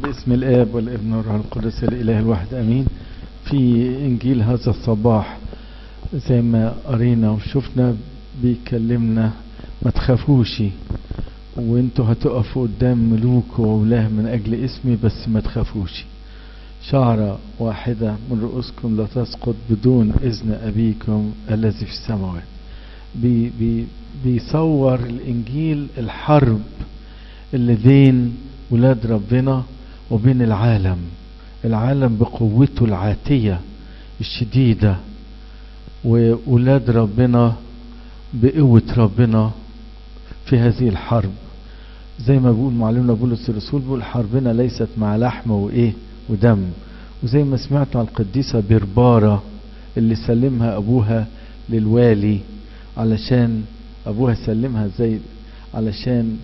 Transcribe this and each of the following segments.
باسم الآب والابن والروح القدس الإله الواحد أمين في إنجيل هذا الصباح زي ما قرينا وشفنا بيكلمنا ما تخافوش وانتوا هتقفوا قدام ملوك وولاه من أجل اسمي بس ما تخافوش شعرة واحدة من رؤوسكم لا تسقط بدون إذن أبيكم الذي في السماوات بي بي بيصور الإنجيل الحرب اللي بين ولاد ربنا وبين العالم العالم بقوته العاتية الشديدة وولاد ربنا بقوة ربنا في هذه الحرب زي ما بيقول معلمنا بولس الرسول بيقول حربنا ليست مع لحم وايه ودم وزي ما سمعت عن القديسة بربارة اللي سلمها ابوها للوالي علشان ابوها سلمها زي علشان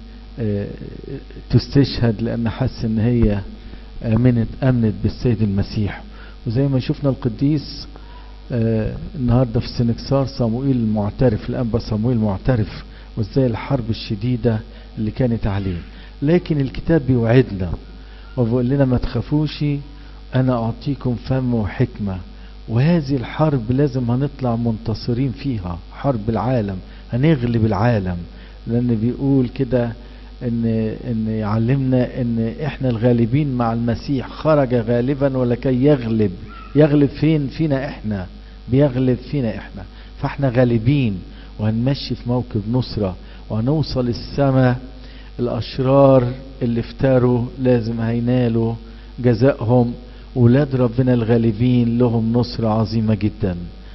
تستشهد لان حس ان هي امنت امنت بالسيد المسيح وزي ما شفنا القديس آه النهارده في السنكسار صموئيل المعترف الانبا صموئيل المعترف وازاي الحرب الشديده اللي كانت عليه لكن الكتاب بيوعدنا وبيقول لنا ما تخافوش انا اعطيكم فم وحكمه وهذه الحرب لازم هنطلع منتصرين فيها حرب العالم هنغلب العالم لان بيقول كده ان ان يعلمنا ان احنا الغالبين مع المسيح خرج غالبا ولكي يغلب يغلب فين فينا احنا بيغلب فينا احنا فاحنا غالبين وهنمشي في موكب نصرة وهنوصل السماء الاشرار اللي افتروا لازم هينالوا جزائهم ولاد ربنا الغالبين لهم نصرة عظيمة جدا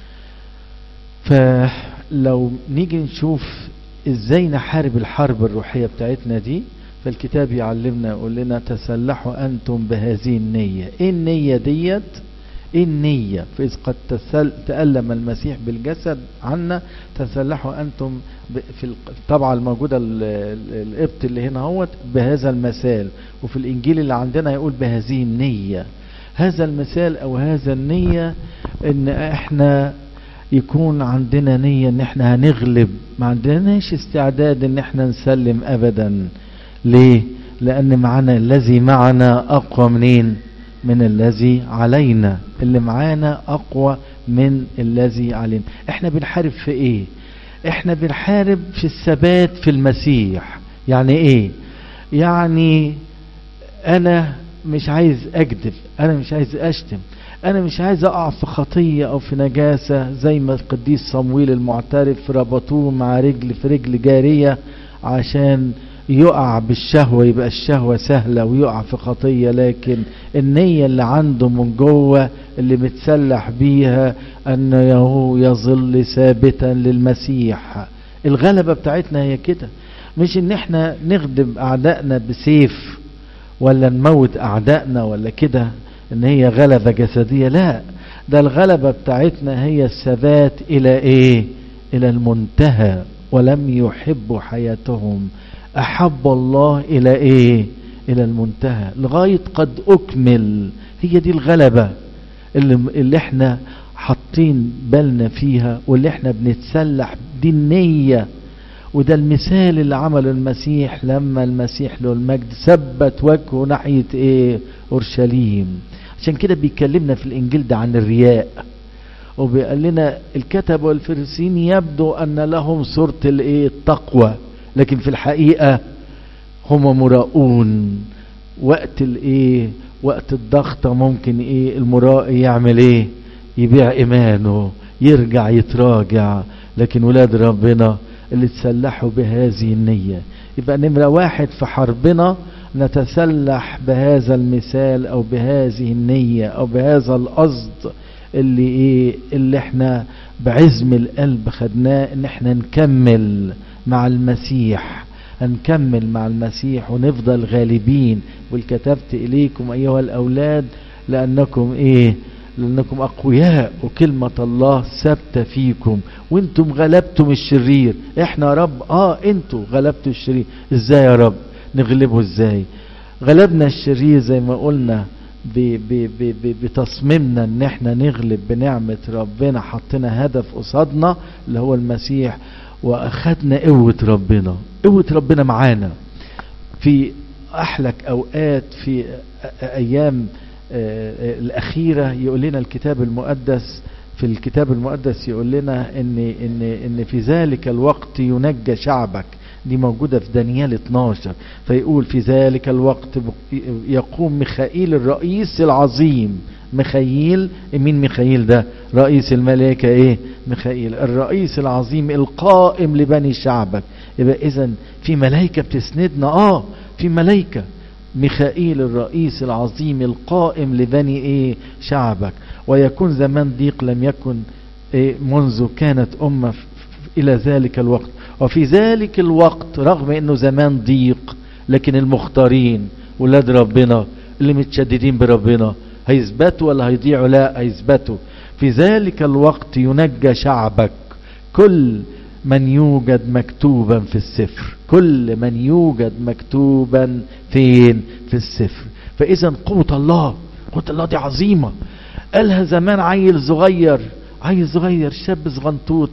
فلو نيجي نشوف ازاي نحارب الحرب الروحية بتاعتنا دي فالكتاب يعلمنا يقول لنا تسلحوا انتم بهذه النية ايه النية ديت ايه النية فاذ قد تسل تألم المسيح بالجسد عنا تسلحوا انتم في الطبعة الموجودة القبط اللي هنا هوت بهذا المثال وفي الانجيل اللي عندنا يقول بهذه النية هذا المثال او هذا النية ان احنا يكون عندنا نية ان احنا هنغلب ما عندناش استعداد ان احنا نسلم ابدا ليه لان معنا الذي معنا اقوى منين من الذي علينا اللي معانا اقوى من الذي علينا احنا بنحارب في ايه احنا بنحارب في الثبات في المسيح يعني ايه يعني انا مش عايز اكذب انا مش عايز اشتم انا مش عايز اقع في خطية او في نجاسة زي ما القديس صمويل المعترف ربطوه مع رجل في رجل جارية عشان يقع بالشهوة يبقى الشهوة سهلة ويقع في خطية لكن النية اللي عنده من جوه اللي متسلح بيها انه يظل ثابتا للمسيح الغلبة بتاعتنا هي كده مش ان احنا نخدم اعدائنا بسيف ولا نموت اعدائنا ولا كده ان هي غلبة جسدية لا ده الغلبة بتاعتنا هي الثبات الى ايه الى المنتهى ولم يحبوا حياتهم احب الله الى ايه الى المنتهى لغاية قد اكمل هي دي الغلبة اللي, اللي احنا حاطين بالنا فيها واللي احنا بنتسلح دي النية وده المثال اللي عمله المسيح لما المسيح له المجد ثبت وجهه ناحية ايه اورشليم عشان كده بيكلمنا في الانجيل ده عن الرياء وبيقول لنا الكتب والفرسين يبدو ان لهم صورة الايه التقوى لكن في الحقيقة هم مراؤون وقت الايه وقت الضغطة ممكن ايه المرائي يعمل ايه يبيع ايمانه يرجع يتراجع لكن ولاد ربنا اللي تسلحوا بهذه النية يبقى نمرة واحد في حربنا نتسلح بهذا المثال او بهذه النية او بهذا القصد اللي ايه اللي احنا بعزم القلب خدناه ان احنا نكمل مع المسيح هنكمل مع المسيح ونفضل غالبين والكتبت اليكم ايها الاولاد لانكم ايه لانكم اقوياء وكلمة الله ثابتة فيكم وانتم غلبتم الشرير احنا يا رب اه انتوا غلبتوا الشرير ازاي يا رب نغلبه ازاي غلبنا الشرير زي ما قلنا ب ب ب بتصميمنا ان احنا نغلب بنعمة ربنا حطينا هدف قصادنا اللي هو المسيح واخدنا قوة ربنا قوة ربنا معانا في احلك اوقات في ايام الاخيره يقول لنا الكتاب المقدس في الكتاب المقدس يقول لنا ان ان ان في ذلك الوقت ينجى شعبك دي موجودة في دانيال 12 فيقول في ذلك الوقت يقوم ميخائيل الرئيس العظيم ميخائيل مين ميخائيل ده رئيس الملائكة ايه ميخائيل الرئيس العظيم القائم لبني شعبك يبقى اذا في ملائكة بتسندنا اه في ملائكة ميخائيل الرئيس العظيم القائم لبني ايه شعبك ويكون زمان ضيق لم يكن إيه منذ كانت أمة إلى ذلك الوقت وفي ذلك الوقت رغم أنه زمان ضيق لكن المختارين ولاد ربنا اللي متشددين بربنا هيثبتوا ولا هيضيعوا لا هيثبتوا في ذلك الوقت ينجى شعبك كل من يوجد مكتوبا في السفر كل من يوجد مكتوبا فين في السفر فإذا قوة الله قوة الله دي عظيمة قالها زمان عيل صغير عيل صغير شاب صغنطوط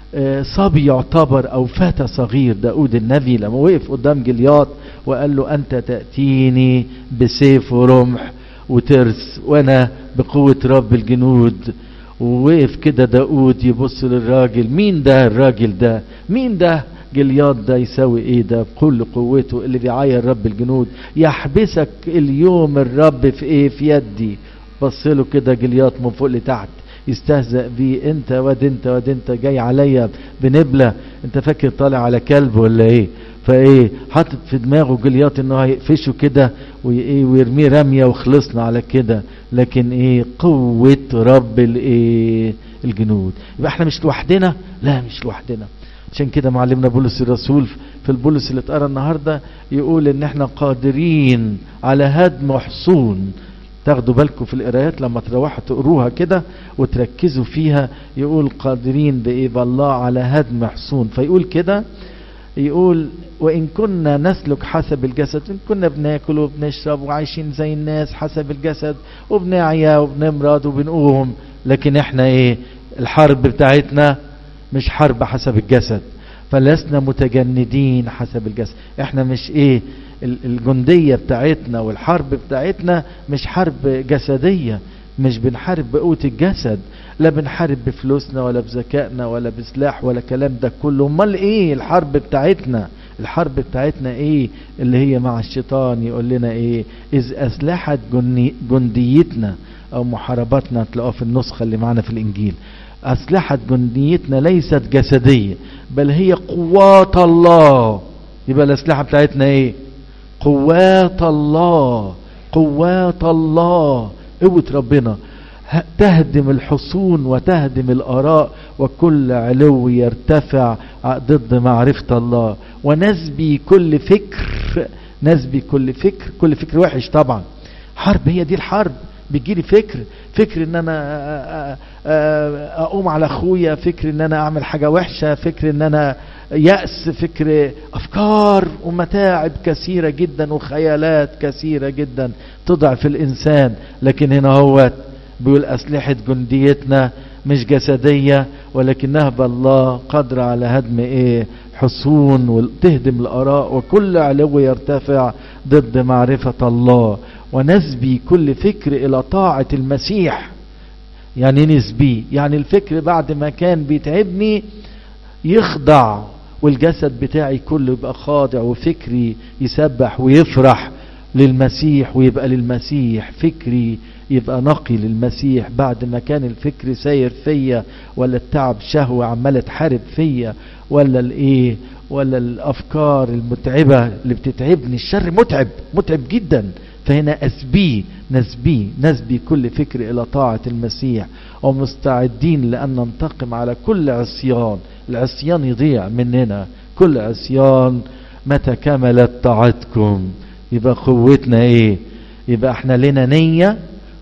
صبي يعتبر او فتى صغير داود النبي لما وقف قدام جلياط وقال له انت تأتيني بسيف ورمح وترس وانا بقوة رب الجنود ووقف كده داود يبص للراجل مين ده الراجل ده مين ده جلياط ده يساوي ايه ده بكل قوته اللي بيعاير رب الجنود يحبسك اليوم الرب في ايه في يدي بص له كده جلياط من فوق لتحت يستهزأ بيه انت واد انت واد انت جاي عليا بنبلة انت فاكر طالع على كلب ولا ايه فايه حاطط في دماغه جلياط انه هيقفشه كده وايه ويرميه رميه وخلصنا على كده لكن ايه قوة رب الايه الجنود يبقى احنا مش لوحدنا لا مش لوحدنا عشان كده معلمنا بولس الرسول في البولس اللي اتقرا النهارده يقول ان احنا قادرين على هدم حصون تاخدوا بالكم في القرايات لما تروحوا تقروها كده وتركزوا فيها يقول قادرين بايه بالله على هدم حصون فيقول كده يقول وان كنا نسلك حسب الجسد ان كنا بناكل وبنشرب وعايشين زي الناس حسب الجسد وبنعيا وبنمرض وبنقوم لكن احنا ايه الحرب بتاعتنا مش حرب حسب الجسد فلسنا متجندين حسب الجسد احنا مش ايه الجندية بتاعتنا والحرب بتاعتنا مش حرب جسدية مش بنحارب بقوة الجسد لا بنحارب بفلوسنا ولا بذكائنا ولا بسلاح ولا كلام ده كله امال ايه الحرب بتاعتنا الحرب بتاعتنا ايه اللي هي مع الشيطان يقول لنا ايه اذ اسلحة جنديتنا او محارباتنا تلاقوها في النسخة اللي معنا في الانجيل اسلحة جنديتنا ليست جسدية بل هي قوات الله يبقى الاسلحة بتاعتنا ايه قوات الله قوات الله قوة ربنا تهدم الحصون وتهدم الآراء وكل علو يرتفع ضد معرفة الله ونسبي كل فكر نسبي كل فكر كل فكر وحش طبعا حرب هي دي الحرب بيجيلي فكر فكر ان انا اقوم على اخويا فكر ان انا اعمل حاجة وحشة فكر ان انا يأس فكر افكار ومتاعب كثيرة جدا وخيالات كثيرة جدا تضعف الانسان لكن هنا هو بيقول اسلحة جنديتنا مش جسدية ولكنها بالله قادرة على هدم ايه حصون وتهدم الاراء وكل علو يرتفع ضد معرفة الله ونسبي كل فكر الى طاعة المسيح يعني نسبي يعني الفكر بعد ما كان بيتعبني يخضع والجسد بتاعي كله يبقى خاضع وفكري يسبح ويفرح للمسيح ويبقى للمسيح فكري يبقى نقي للمسيح بعد ما كان الفكر ساير فيا ولا التعب شهوة عمالة تحارب فيا ولا الايه ولا الافكار المتعبة اللي بتتعبني الشر متعب متعب جدا فهنا أسبي نسبي نسبي كل فكر إلى طاعة المسيح ومستعدين لأن ننتقم على كل عصيان العصيان يضيع مننا كل عصيان متى كملت طاعتكم يبقى قوتنا ايه يبقى احنا لنا نية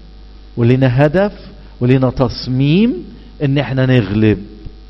ولنا هدف ولنا تصميم ان احنا نغلب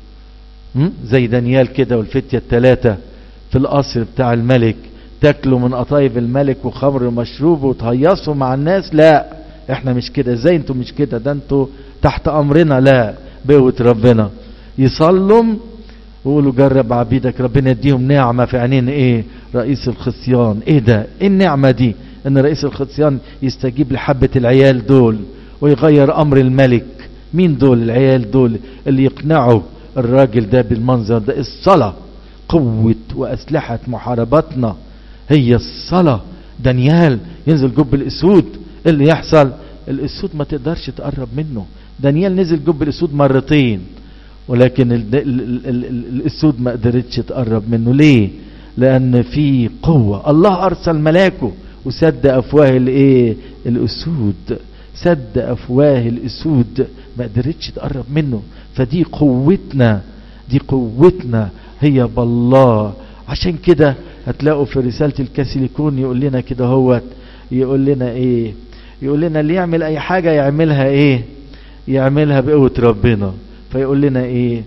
زي دانيال كده والفتية الثلاثة في القصر بتاع الملك تاكلوا من قطايف الملك وخمر مشروب وتهيصوا مع الناس لا احنا مش كده ازاي انتوا مش كده ده انتوا تحت امرنا لا بقوة ربنا يصلوا وقولوا جرب عبيدك ربنا يديهم نعمة في عينين ايه رئيس الخصيان ايه ده ايه النعمة دي ان رئيس الخصيان يستجيب لحبة العيال دول ويغير امر الملك مين دول العيال دول اللي يقنعوا الراجل ده بالمنظر ده الصلاة قوة واسلحة محاربتنا هي الصلاة دانيال ينزل جب الاسود اللي يحصل الاسود ما تقدرش تقرب منه دانيال نزل جب الاسود مرتين ولكن ال ال ال ال الاسود ما قدرتش تقرب منه ليه لان في قوة الله ارسل ملاكه وسد افواه الايه الاسود سد افواه الاسود ما قدرتش تقرب منه فدي قوتنا دي قوتنا هي بالله عشان كده هتلاقوا في رسالة الكاسيليكون يقول لنا كده هو يقول لنا ايه يقول لنا اللي يعمل اي حاجة يعملها ايه يعملها بقوة ربنا فيقول لنا ايه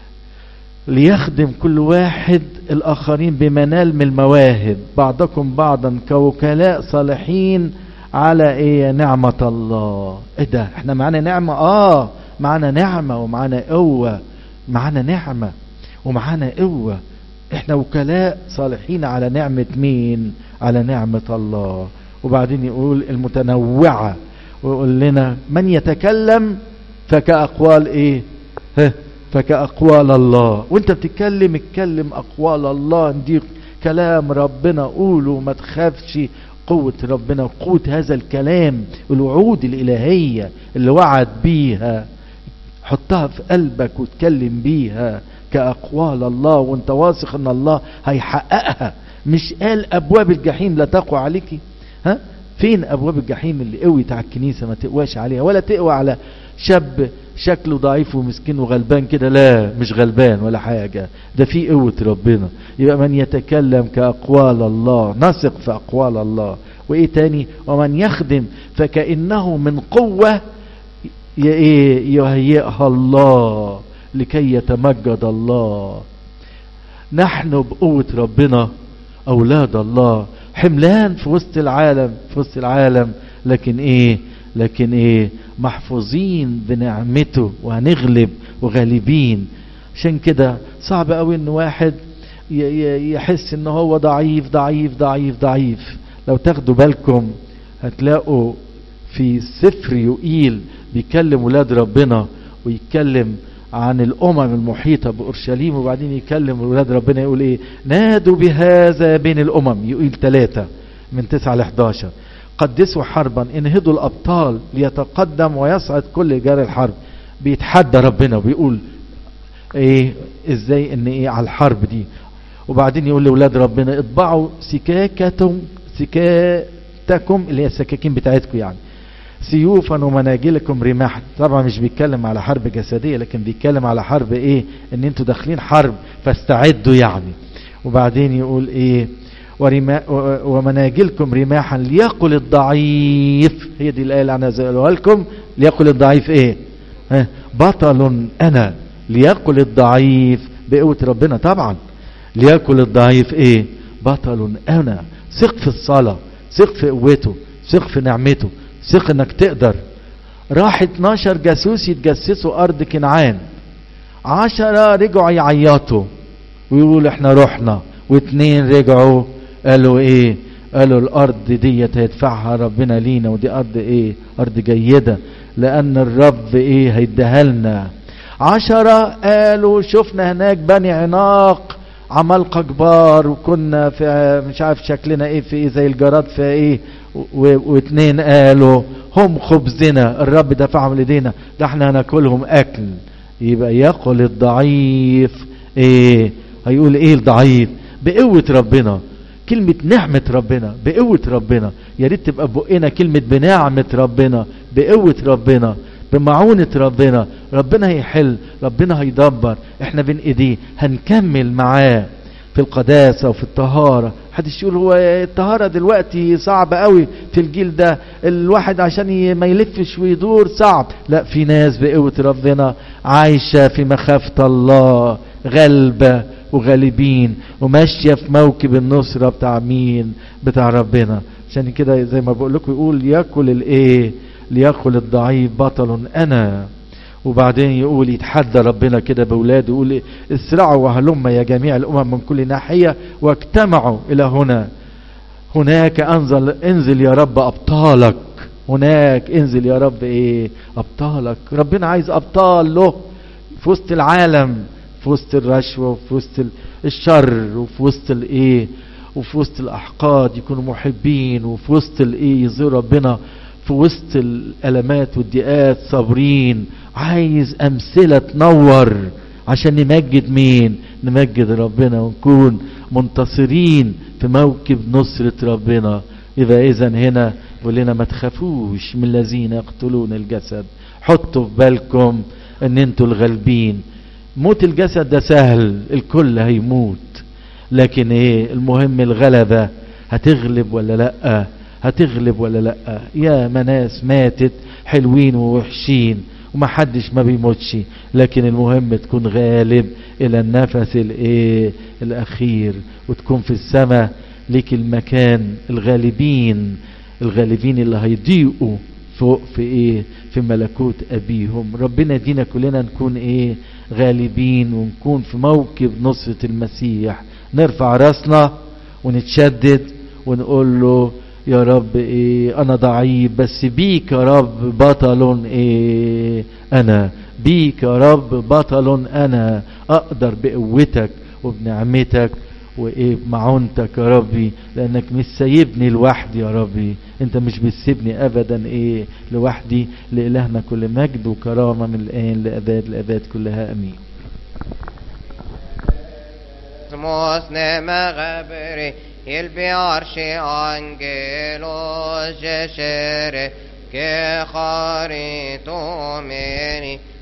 ليخدم كل واحد الاخرين بمنال من المواهب بعضكم بعضا كوكلاء صالحين على ايه نعمة الله ايه ده احنا معانا نعمة اه معانا نعمة ومعانا قوة معانا نعمة ومعانا قوة احنا وكلاء صالحين على نعمة مين على نعمة الله وبعدين يقول المتنوعة ويقول لنا من يتكلم فكأقوال ايه ها فكأقوال الله وانت بتتكلم اتكلم أقوال الله دي كلام ربنا قوله ما تخافش قوة ربنا وقوة هذا الكلام الوعود الإلهية اللي وعد بيها حطها في قلبك وتكلم بيها كأقوال الله وانت واثق ان الله هيحققها مش قال أبواب الجحيم لا تقوى عليك ها فين أبواب الجحيم اللي قويت على الكنيسة ما تقواش عليها ولا تقوى على شاب شكله ضعيف ومسكين وغلبان كده لا مش غلبان ولا حاجة ده في قوة ربنا يبقى من يتكلم كأقوال الله نثق في أقوال الله وإيه تاني ومن يخدم فكأنه من قوة يهيئها الله لكي يتمجد الله نحن بقوة ربنا أولاد الله حملان في وسط العالم في وسط العالم لكن ايه لكن ايه محفوظين بنعمته وهنغلب وغالبين عشان كده صعب قوي ان واحد يحس ان هو ضعيف ضعيف ضعيف ضعيف لو تاخدوا بالكم هتلاقوا في سفر يقيل بيكلم ولاد ربنا ويتكلم عن الامم المحيطة باورشليم وبعدين يكلم ولاد ربنا يقول ايه نادوا بهذا بين الامم يقول ثلاثة من 9 ل 11 قدسوا حربا انهضوا الابطال ليتقدم ويصعد كل جار الحرب بيتحدى ربنا وبيقول ايه ازاي ان ايه على الحرب دي وبعدين يقول لاولاد ربنا اطبعوا سكاكتم سكاتكم اللي هي السكاكين بتاعتكم يعني سيوفا ومناجلكم رماحا طبعا مش بيتكلم على حرب جسدية لكن بيتكلم على حرب ايه ان انتوا داخلين حرب فاستعدوا يعني وبعدين يقول ايه ورما ومناجلكم رماحا ليقل الضعيف هي دي الآية اللي أنا زقلها لكم ليقل الضعيف إيه ها بطل أنا ليقل الضعيف بقوة ربنا طبعا ليقل الضعيف إيه بطل أنا ثق في الصلاة ثق في قوته ثق في نعمته ثق انك تقدر راح 12 جاسوس يتجسسوا ارض كنعان عشرة رجعوا يعيطوا ويقولوا احنا رحنا واثنين رجعوا قالوا ايه قالوا الارض ديت هيدفعها ربنا لينا ودي ارض ايه ارض جيدة لان الرب ايه هيديها لنا عشرة قالوا شفنا هناك بني عناق عمالقة كبار وكنا في مش عارف شكلنا ايه في ايه زي الجراد في ايه واثنين قالوا هم خبزنا الرب دفعهم لدينا ده احنا هناكلهم اكل يبقى يقول الضعيف ايه هيقول ايه الضعيف بقوة ربنا كلمة نعمة ربنا بقوة ربنا يا ريت تبقى بقنا كلمة بنعمة ربنا بقوة ربنا بمعونة ربنا ربنا هيحل ربنا هيدبر احنا بين ايديه هنكمل معاه في القداسة وفي الطهارة حدش يقول هو الطهارة دلوقتي صعب قوي في الجيل ده الواحد عشان ما يلفش ويدور صعب لا في ناس بقوة ربنا عايشة في مخافة الله غلبة وغالبين وماشية في موكب النصرة بتاع مين بتاع ربنا عشان كده زي ما بقول لكم يقول يأكل الايه ليأكل الضعيف بطل انا وبعدين يقول يتحدى ربنا كده بولاده يقول إيه؟ اسرعوا وهلم يا جميع الامم من كل ناحيه واجتمعوا الى هنا هناك انزل انزل يا رب ابطالك هناك انزل يا رب ايه ابطالك ربنا عايز ابطال له في وسط العالم في وسط الرشوه وفي وسط الشر وفي وسط الايه وفي وسط الاحقاد يكونوا محبين وفي وسط الايه يظهر ربنا في وسط الالمات والضيقات صابرين عايز امثله تنور عشان نمجد مين نمجد ربنا ونكون منتصرين في موكب نصرة ربنا يبقى اذا هنا يقول لنا ما تخافوش من الذين يقتلون الجسد حطوا في بالكم ان انتوا الغالبين موت الجسد ده سهل الكل هيموت لكن ايه المهم الغلبة هتغلب ولا لا هتغلب ولا لا يا ناس ماتت حلوين ووحشين ومحدش ما بيموتش لكن المهم تكون غالب الى النفس الايه الاخير وتكون في السماء ليك المكان الغالبين الغالبين اللي هيضيقوا فوق في ايه في ملكوت ابيهم ربنا يدينا كلنا نكون ايه غالبين ونكون في موكب نصرة المسيح نرفع راسنا ونتشدد ونقول له يا رب ايه انا ضعيف بس بيك يا رب بطل ايه انا بيك يا رب بطل انا اقدر بقوتك وبنعمتك وايه بمعونتك يا ربي لانك مش سايبني لوحدي يا ربي انت مش بتسيبني ابدا ايه لوحدي لالهنا كل مجد وكرامه من الان لاباد الاباد كلها امين Småsne غبري يلبي عرشي أنجلوس جشري كخاري توميني